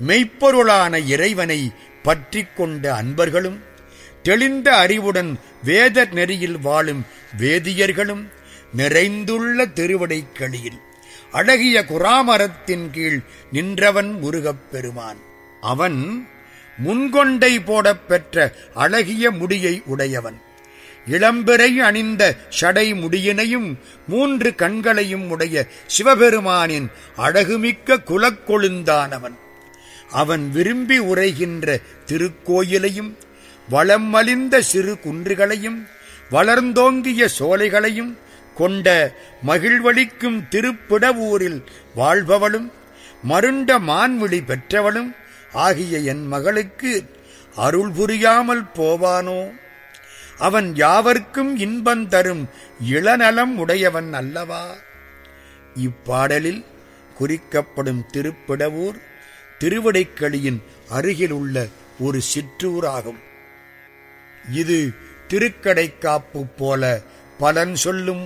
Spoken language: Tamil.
மெய்ப்பொருளான இறைவனை பற்றிக் கொண்ட அன்பர்களும் தெளிந்த அறிவுடன் வேத நெறியில் வாழும் வேதியர்களும் நிறைந்துள்ள திருவடைக்களியில் அழகிய குராமரத்தின் கீழ் நின்றவன் முருகப் பெருமான் அவன் முன்கொண்டை போடப் பெற்ற அழகிய முடியை உடையவன் இளம்பிறை அணிந்த ஷடை முடியினையும் மூன்று கண்களையும் உடைய சிவபெருமானின் அழகுமிக்க குலக்கொழுந்தானவன் அவன் விரும்பி உரைகின்ற திருக்கோயிலையும் வளம் மலிந்த சிறு குன்றுகளையும் வளர்ந்தோங்கிய சோலைகளையும் கொண்ட மகிழ்வளிக்கும் திருப்பிடவூரில் வாழ்பவளும் மருண்ட மான்விழி பெற்றவளும் ஆகிய என் மகளுக்கு அருள் புரியாமல் போவானோ அவன் யாவர்க்கும் இன்பம் தரும் இளநலம் உடையவன் அல்லவா இப்பாடலில் குறிக்கப்படும் திருப்பிடவூர் திருவடைக்களியின் அருகில் உள்ள ஒரு சிற்றூராகும் இது திருக்கடைக்காப்பு போல பலன் சொல்லும்